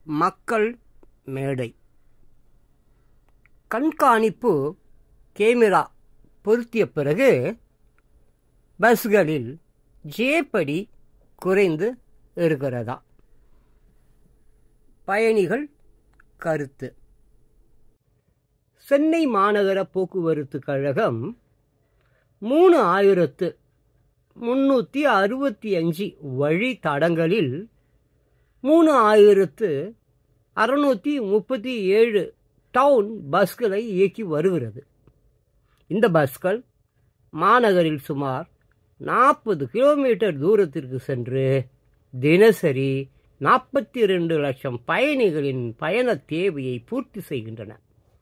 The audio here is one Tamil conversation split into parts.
மக்கள் மேடை கண்காணிப்பு கேமரா பொருத்திய பிறகு பஸ்களில் ஜேப்படி குறைந்து இருக்கிறதா பயணிகள் கருத்து சென்னை மாநகர போக்குவரத்து கழகம் மூணு ஆயிரத்து முன்னூற்றி அறுபத்தி அஞ்சு வழி தடங்களில் மூணு ஆயிரத்து அறுநூற்றி முப்பத்தி ஏழு டவுன் பஸ்களை இயக்கி வருகிறது இந்த பஸ்கள் மாநகரில் சுமார் நாற்பது கிலோமீட்டர் தூரத்திற்கு சென்று தினசரி நாற்பத்தி ரெண்டு லட்சம் பயணிகளின் பயண தேவையை பூர்த்தி செய்கின்றன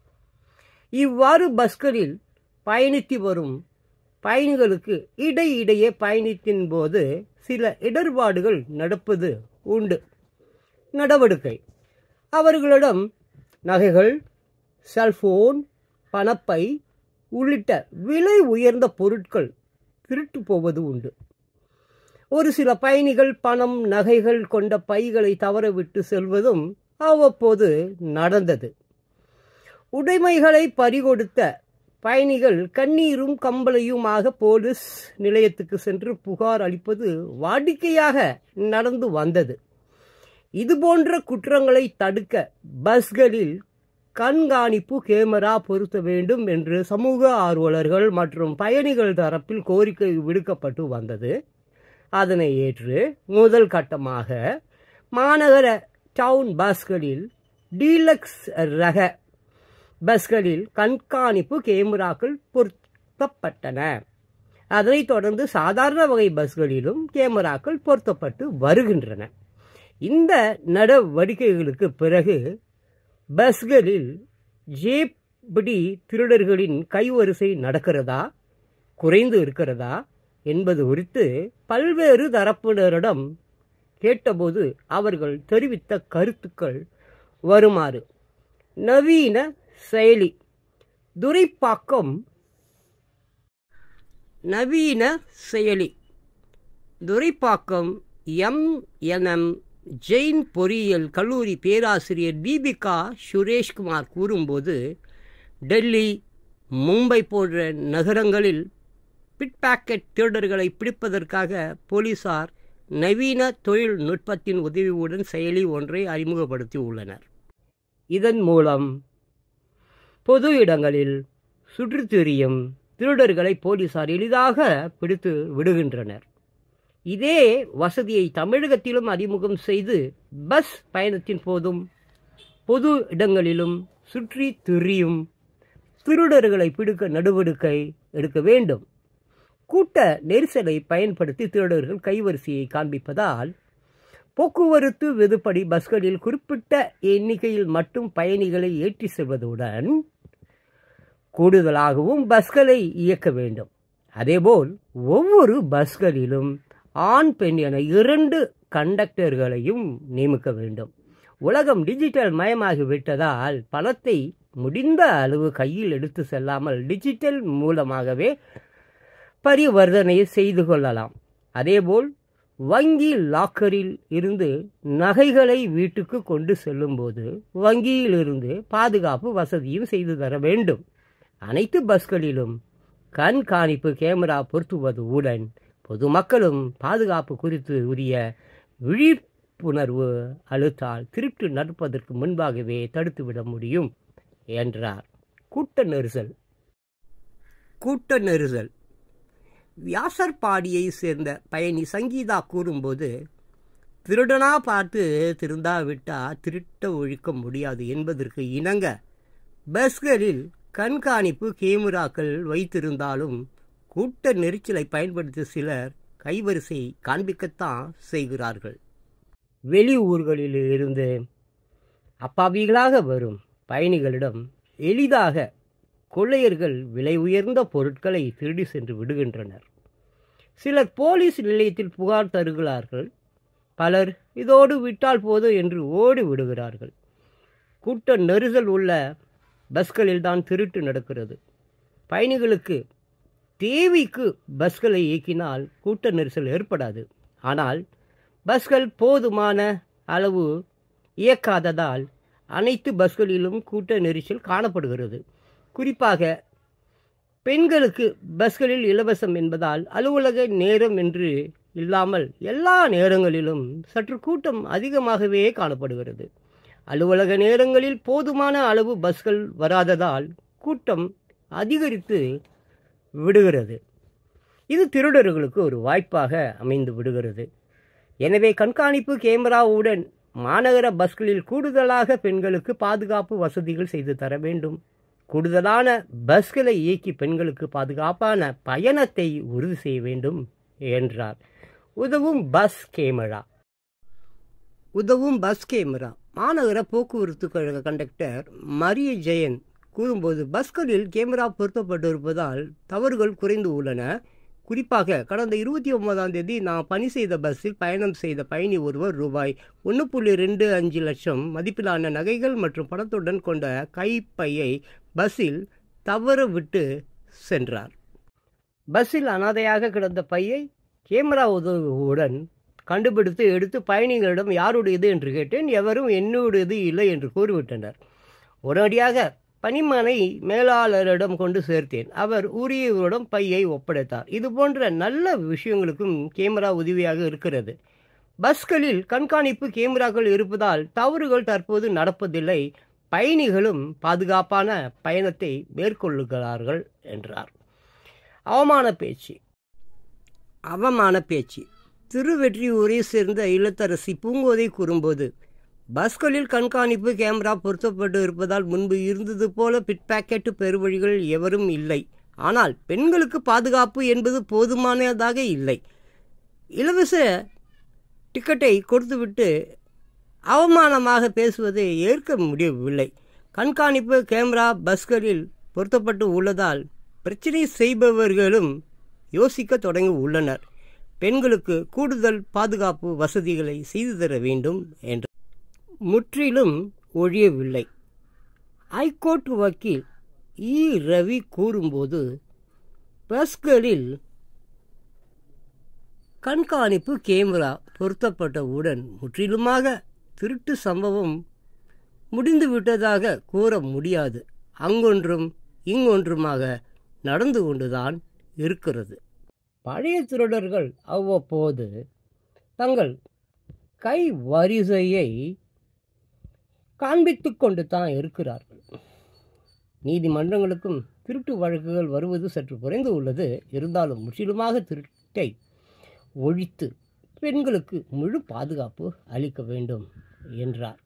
இவ்வாறு பஸ்களில் பயணித்து வரும் பயணிகளுக்கு இடையிடையே பயணித்தின் போது சில இடர்பாடுகள் நடப்பது உண்டு நடவடிக்கை அவர்களிடம் நகைகள் செல்போன் பணப்பை உள்ளிட்ட விலை உயர்ந்த பொருட்கள் திருட்டு போவது உண்டு ஒரு சில பயணிகள் பணம் நகைகள் கொண்ட பைகளை தவறவிட்டு செல்வதும் அவ்வப்போது நடந்தது உடைமைகளை பறிகொடுத்த பயணிகள் கண்ணீரும் கம்பளையுமாக போலீஸ் நிலையத்துக்கு சென்று புகார் அளிப்பது வாடிக்கையாக நடந்து வந்தது இதுபோன்ற குற்றங்களை தடுக்க பஸ்களில் கண்காணிப்பு கேமரா பொருத்த வேண்டும் என்று சமூக ஆர்வலர்கள் மற்றும் பயணிகள் தரப்பில் கோரிக்கை விடுக்கப்பட்டு வந்தது அதனை ஏற்று முதல் கட்டமாக மாநகர டவுன் பஸ்களில் டீலக்ஸ் ரக பஸ்களில் கண்காணிப்பு கேமராக்கள் பொருத்தப்பட்டன அதனைத் தொடர்ந்து சாதாரண வகை பஸ்களிலும் கேமராக்கள் பொருத்தப்பட்டு வருகின்றன இந்த நடவடிக்கைகளுக்கு பிறகு பஸ்களில் ஜேப்படி திருடர்களின் கைவரிசை நடக்கிறதா குறைந்து இருக்கிறதா என்பது குறித்து பல்வேறு தரப்பினரிடம் கேட்டபோது அவர்கள் தெரிவித்த கருத்துக்கள் வருமாறு நவீன செயலி துரைப்பாக்கம் நவீன செயலி துரைப்பாக்கம் எம்என்எம் ஜெயின் பொறியியல் கல்லூரி பேராசிரியர் தீபிகா சுரேஷ்குமார் கூறும்போது டெல்லி மும்பை போன்ற நகரங்களில் பிட்பாக்கெட் திருடர்களை பிடிப்பதற்காக போலீசார் நவீன தொழில்நுட்பத்தின் உதவியுடன் செயலி ஒன்றை அறிமுகப்படுத்தி உள்ளனர் இதன் மூலம் பொது இடங்களில் சுற்றித் திரியும் திருடர்களை போலீசார் எளிதாக பிடித்து விடுகின்றனர் இதே வசதியை தமிழகத்திலும் அறிமுகம் செய்து பஸ் பயணத்தின் போதும் பொது இடங்களிலும் சுற்றி திரியும் திருடர்களை பிடிக்க நடவடிக்கை எடுக்க வேண்டும் கூட்ட நெரிசலை பயன்படுத்தி திருடர்கள் கைவரிசையை காண்பிப்பதால் போக்குவரத்து விதிப்படி பஸ்களில் குறிப்பிட்ட எண்ணிக்கையில் மட்டும் பயணிகளை ஏற்றி செல்வதுடன் கூடுதலாகவும் பஸ்களை இயக்க வேண்டும் அதேபோல் ஒவ்வொரு பஸ்களிலும் ஆண் பெண் என இரண்டு கண்டக்டர்களையும் நியமிக்க வேண்டும் உலகம் டிஜிட்டல் மயமாகிவிட்டதால் பணத்தை முடிந்த அளவு கையில் எடுத்து செல்லாமல் டிஜிட்டல் மூலமாகவே பரிவர்த்தனை செய்து கொள்ளலாம் அதேபோல் வங்கி லாக்கரில் இருந்து நகைகளை வீட்டுக்கு கொண்டு செல்லும்போது வங்கியிலிருந்து பாதுகாப்பு வசதியும் செய்து தர வேண்டும் அனைத்து பஸ்களிலும் கண்காணிப்பு கேமரா பொருத்துவதுடன் பொதுமக்களும் பாதுகாப்பு குறித்து உரிய விழிப்புணர்வு அளித்தால் திருட்டு நடப்பதற்கு முன்பாகவே தடுத்துவிட முடியும் என்றார் கூட்ட நெரிசல் கூட்ட நெரிசல் வியாசர்பாடியை சேர்ந்த பயணி சங்கீதா கூறும்போது திருடனா பார்த்து திருந்தாவிட்டா திருட்ட ஒழிக்க முடியாது என்பதற்கு இணங்க பஸ்களில் கண்காணிப்பு கேமராக்கள் வைத்திருந்தாலும் கூட்ட நெரிச்சலை பயன்படுத்தி சிலர் கைவரிசை காண்பிக்கத்தான் செய்கிறார்கள் வெளி ஊர்களில் இருந்து அப்பாவிகளாக வரும் பயணிகளிடம் எளிதாக கொள்ளையர்கள் விலை உயர்ந்த பொருட்களை திருடி சென்று விடுகின்றனர் சிலர் போலீஸ் நிலையத்தில் புகார் தருகிறார்கள் பலர் இதோடு விட்டால் போதும் என்று ஓடி விடுகிறார்கள் கூட்ட நெரிசல் உள்ள பஸ்களில் தான் திருட்டு நடக்கிறது பயணிகளுக்கு தேவைக்கு பஸ்களை இயக்கினால் கூட்ட நெரிசல் ஏற்படாது ஆனால் பஸ்கள் போதுமான அளவு இயக்காததால் அனைத்து பஸ்களிலும் கூட்ட நெரிசல் காணப்படுகிறது குறிப்பாக பெண்களுக்கு பஸ்களில் இலவசம் என்பதால் அலுவலக நேரம் என்று இல்லாமல் எல்லா நேரங்களிலும் சற்று கூட்டம் அதிகமாகவே காணப்படுகிறது அலுவலக நேரங்களில் போதுமான அளவு பஸ்கள் வராததால் கூட்டம் அதிகரித்து விடுகிறது இது திருடர்களுக்கு ஒரு வாய்ப்பாக அமைந்து விடுகிறது எனவே கண்காணிப்பு கேமராவுடன் மாநகர பஸ்களில் கூடுதலாக பெண்களுக்கு பாதுகாப்பு வசதிகள் செய்து தர வேண்டும் கூடுதலான பஸ்களை இயக்கி பெண்களுக்கு பாதுகாப்பான பயணத்தை உறுதி செய்ய வேண்டும் என்றார் உதவும் பஸ் கேமரா உதவும் பஸ் கேமரா மாநகர போக்குவரத்து கழக கண்டக்டர் மரிய ஜெயன் கூறும்போது பஸ்களில் கேமரா பொருத்தப்பட்டிருப்பதால் தவறுகள் குறைந்து உள்ளன குறிப்பாக கடந்த இருபத்தி ஒன்பதாம் தேதி நான் பணி செய்த பஸ்ஸில் பயணம் செய்த பயணி ஒருவர் ரூபாய் ஒன்று புள்ளி ரெண்டு அஞ்சு லட்சம் மதிப்பிலான நகைகள் மற்றும் பணத்துடன் கொண்ட கைப்பையை பஸ்ஸில் தவற விட்டு சென்றார் பஸ்ஸில் அனாதையாக கிடந்த பையை கேமரா உதவியுடன் கண்டுபிடித்து எடுத்து பயணிகளிடம் யாருடையது என்று கேட்டேன் எவரும் என்னுடையது இல்லை என்று கூறிவிட்டனர் உடனடியாக பணிமனை மேலாளரிடம் கொண்டு சேர்த்தேன் அவர் உரியவரிடம் பையை ஒப்படைத்தார் இது போன்ற நல்ல விஷயங்களுக்கும் கேமரா உதவியாக இருக்கிறது பஸ்களில் கண்காணிப்பு கேமராக்கள் இருப்பதால் தவறுகள் தற்போது நடப்பதில்லை பயணிகளும் பாதுகாப்பான பயணத்தை மேற்கொள்ளுகிறார்கள் என்றார் அவமான பேச்சு அவமான பேச்சு திருவெற்றியூரை சேர்ந்த இல்லத்தரசி பூங்கோதை கூறும்போது பஸ்களில் கண்காணிப்பு கேமரா பொருத்தப்பட்டு இருப்பதால் முன்பு இருந்தது போல பிட்பாக்கெட் பெருவழிகள் எவரும் இல்லை ஆனால் பெண்களுக்கு பாதுகாப்பு என்பது போதுமானதாக இல்லை இலவச டிக்கெட்டை கொடுத்துவிட்டு அவமானமாக பேசுவதை ஏற்க முடியவில்லை கண்காணிப்பு கேமரா பஸ்களில் பொருத்தப்பட்டு உள்ளதால் பிரச்சனை செய்பவர்களும் யோசிக்க தொடங்கி உள்ளனர் பெண்களுக்கு கூடுதல் பாதுகாப்பு வசதிகளை செய்து தர வேண்டும் என்று முற்றிலும் ஒழியவில்லை ஐகோர்ட் வக்கீல் இ ரவி கூறும்போது பஸ்களில் கண்காணிப்பு கேமரா பொருத்தப்பட்டவுடன் முற்றிலுமாக திருட்டு சம்பவம் முடிந்துவிட்டதாக கூற முடியாது அங்கொன்றும் இங்கொன்றுமாக நடந்து கொண்டுதான் இருக்கிறது பழைய திருடர்கள் அவ்வப்போது தங்கள் கை வரிசையை காண்பித்து கொண்டு தான் இருக்கிறார்கள் நீதிமன்றங்களுக்கும் திருட்டு வழக்குகள் வருவது சற்று குறைந்து உள்ளது இருந்தாலும் முற்றிலுமாக திருட்டை ஒழித்து பெண்களுக்கு முழு பாதுகாப்பு அளிக்க வேண்டும் என்றார்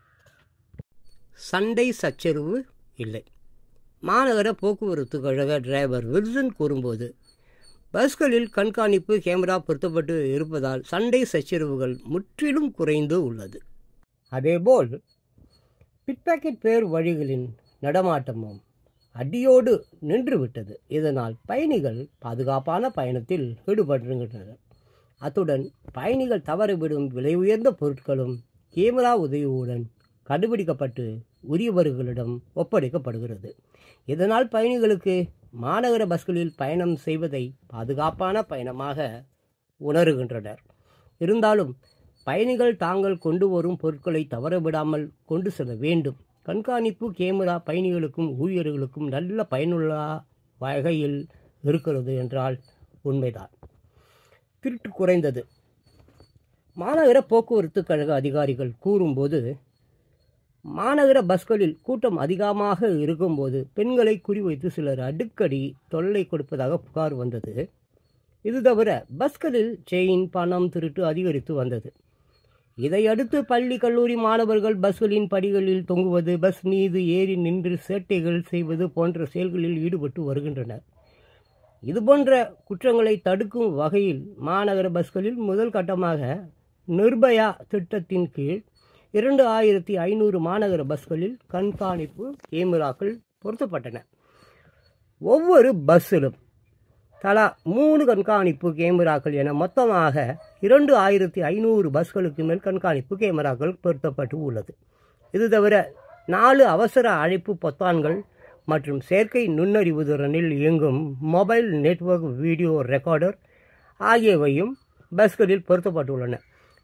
சண்டை சச்சரவு இல்லை மாநகர போக்குவரத்து கழக டிரைவர் வில்சன் கூறும்போது பஸ்களில் கண்காணிப்பு கேமரா பொருத்தப்பட்டு இருப்பதால் சண்டை சச்சரவுகள் முற்றிலும் குறைந்து உள்ளது அதேபோல் பிட்பாக்கெட் பேர் வழிகளின் நடமாட்டமும் அடியோடு நின்றுவிட்டது இதனால் பயணிகள் பாதுகாப்பான பயணத்தில் ஈடுபடுகின்றனர் அத்துடன் பயணிகள் தவறவிடும் விலை உயர்ந்த பொருட்களும் கேமரா உதவியுடன் கண்டுபிடிக்கப்பட்டு உரியவர்களிடம் ஒப்படைக்கப்படுகிறது இதனால் பயணிகளுக்கு மாநகர பஸ்களில் பயணம் செய்வதை பாதுகாப்பான பயணமாக உணருகின்றனர் இருந்தாலும் பயணிகள் தாங்கள் கொண்டு வரும் பொருட்களை தவறவிடாமல் கொண்டு செல்ல வேண்டும் கண்காணிப்பு கேமரா பயணிகளுக்கும் ஊழியர்களுக்கும் நல்ல பயனுள்ள வகையில் இருக்கிறது என்றால் உண்மைதான் திருட்டு குறைந்தது மாநகர போக்குவரத்து கழக அதிகாரிகள் கூறும்போது மாநகர பஸ்களில் கூட்டம் அதிகமாக இருக்கும்போது பெண்களை குறிவைத்து சிலர் அடிக்கடி தொல்லை கொடுப்பதாக புகார் வந்தது இது தவிர பஸ்களில் செயின் பணம் திருட்டு அதிகரித்து வந்தது இதையடுத்து பள்ளி கல்லூரி மாணவர்கள் பஸ்களின் படிகளில் தொங்குவது பஸ் மீது ஏறி நின்று சேட்டைகள் செய்வது போன்ற செயல்களில் ஈடுபட்டு வருகின்றனர் இதுபோன்ற குற்றங்களை தடுக்கும் வகையில் மாநகர பஸ்களில் முதல் கட்டமாக நிர்பயா திட்டத்தின் கீழ் இரண்டு ஆயிரத்தி ஐநூறு மாநகர பஸ்களில் கண்காணிப்பு கேமராக்கள் பொருத்தப்பட்டன ஒவ்வொரு பஸ்ஸிலும் தலா மூணு கண்காணிப்பு கேமராக்கள் என மொத்தமாக இரண்டு ஆயிரத்தி ஐநூறு பஸ்களுக்கு மேல் கண்காணிப்பு கேமராக்கள் பொருத்தப்பட்டு உள்ளது இது தவிர நாலு அவசர அழைப்பு பொத்தான்கள் மற்றும் செயற்கை நுண்ணறிவு திறனில் இயங்கும் மொபைல் நெட்வொர்க் வீடியோ ரெக்கார்டர் ஆகியவையும் பஸ்களில் பொருத்தப்பட்டுள்ளன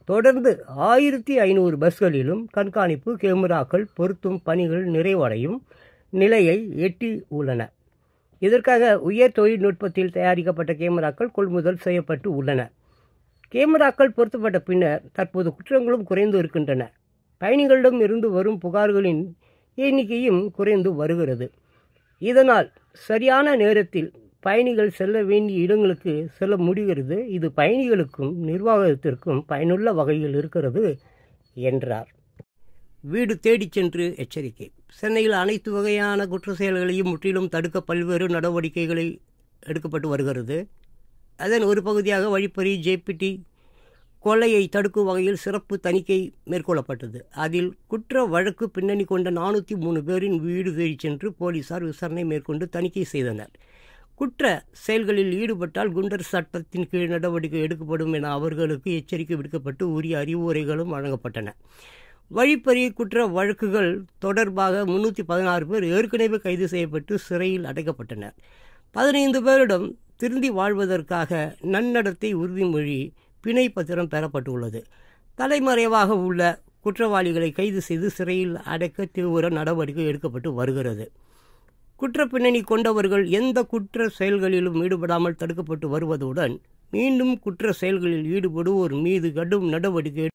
தொடர்ந்து ஆயிரத்தி ஐநூறு பஸ்களிலும் கண்காணிப்பு கேமராக்கள் பொருத்தும் பணிகள் நிறைவடையும் நிலையை எட்டி உள்ளன இதற்காக உயர் தொழில்நுட்பத்தில் தயாரிக்கப்பட்ட கேமராக்கள் கொள்முதல் செய்யப்பட்டு உள்ளன கேமராக்கள் பொருத்தப்பட்ட பின்னர் தற்போது குற்றங்களும் குறைந்து இருக்கின்றன பயணிகளிடம் இருந்து வரும் புகார்களின் எண்ணிக்கையும் குறைந்து வருகிறது இதனால் சரியான நேரத்தில் பயணிகள் செல்ல வேண்டிய இடங்களுக்கு செல்ல முடிகிறது இது பயணிகளுக்கும் நிர்வாகத்திற்கும் பயனுள்ள வகையில் இருக்கிறது என்றார் வீடு தேடிச் சென்று எச்சரிக்கை சென்னையில் அனைத்து வகையான குற்ற செயல்களையும் முற்றிலும் தடுக்க பல்வேறு நடவடிக்கைகளை எடுக்கப்பட்டு வருகிறது அதன் ஒரு பகுதியாக வழிப்பறி ஜேபிடி கொள்ளையை தடுக்கும் வகையில் சிறப்பு தணிக்கை மேற்கொள்ளப்பட்டது அதில் குற்ற வழக்கு பின்னணி கொண்ட நானூற்றி மூணு பேரின் வீடு தேடிச் சென்று போலீசார் விசாரணை மேற்கொண்டு தணிக்கை செய்தனர் குற்ற செயல்களில் ஈடுபட்டால் குண்டர் சட்டத்தின் கீழ் நடவடிக்கை எடுக்கப்படும் என அவர்களுக்கு எச்சரிக்கை விடுக்கப்பட்டு உரிய அறிவுரைகளும் வழங்கப்பட்டன வழிப்பறி குற்ற வழக்குகள் தொடர்பாக முன்னூற்றி பதினாறு பேர் ஏற்கனவே கைது செய்யப்பட்டு சிறையில் அடைக்கப்பட்டனர் பதினைந்து பேரிடம் திருந்தி வாழ்வதற்காக நன்னடத்தை உறுதிமொழி பிணை பத்திரம் பெறப்பட்டுள்ளது தலைமறைவாக உள்ள குற்றவாளிகளை கைது செய்து சிறையில் அடைக்க தீவிர நடவடிக்கை எடுக்கப்பட்டு வருகிறது குற்ற பின்னணி கொண்டவர்கள் எந்த குற்ற செயல்களிலும் ஈடுபடாமல் தடுக்கப்பட்டு வருவதுடன் மீண்டும் குற்ற செயல்களில் ஈடுபடுவோர் மீது கடும் நடவடிக்கை